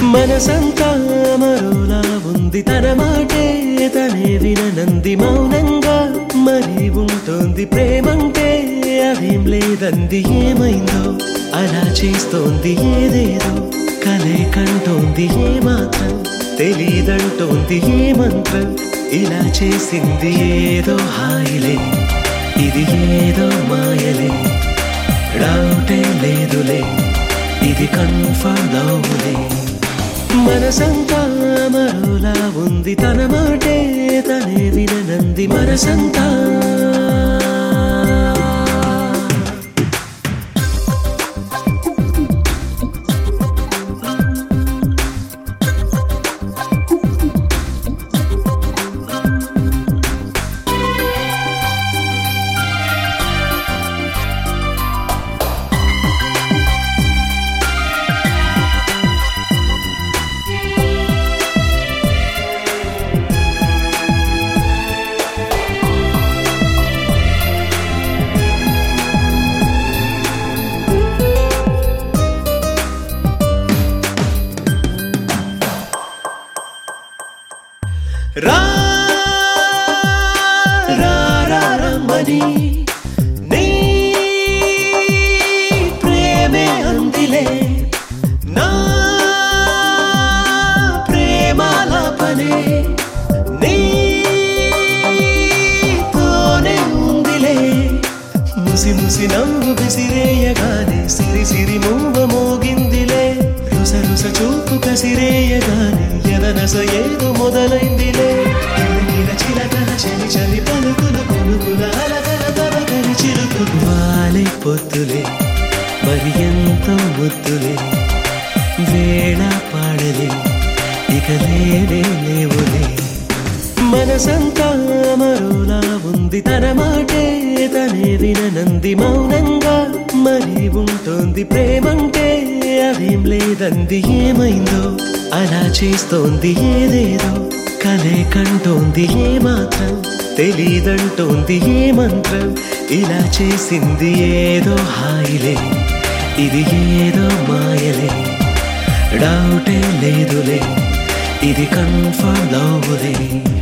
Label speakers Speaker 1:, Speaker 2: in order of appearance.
Speaker 1: మనసంతా మరోలా ఉంది తన మాటే తనే విననంది మౌనంగా మరి ఉంటుంది ప్రేమంటే అదేం లేదంది ఏమైందో అలా చేస్తోంది ఏదేదో కలే కంటోంది ఏ మాత్రం తెలీదంటోంది ఏ మంత్రం ఇలా చేసింది ఏదో హాయిలే ఇది ఏదో మాయలే డౌటే లేదులే ఇది కన్ఫర్మ్ అవులే మనసంతా మరోలా ఉంది తన మాటే తనే విననంది మనసంతా రా రా రా రమ్మని నీ ప్రేమే అందిలే నా ప్రేమాలాపనే నీతోనే ఉందిలే ముసి ముసి నవ్వు విసిరేయగానే సిరి సిరి మూవ మోగిందిలే రుస రుస చూపు కసిరేయగానే ఎదనస ఏదో మొదలైందిలే కిలకిల చిలకల చలి చలి పలుకులు కొనుకుల అలకల తవకరి చిలుకులు వాలే పొత్తులే మరి ఎంతో ముద్దులే వేళ పాడలే ఇక లేనే లేవులే మనసంతా మరోలా ఉంది తన మాటే తనే విననంది మౌనంగా మరి ఉంటుంది ప్రేమంటే అదేం లేదంది ఏమైందో అలా చేస్తోంది ఏదేదో కలే కంటోంది ఏ మాత్రం తెలీదంటోంది ఏ మంత్రం ఇలా చేసింది ఏదో హాయిలే ఇది ఏదో మాయలే డౌటే లేదులే ఇది కన్ఫర్మ్ లవ్లే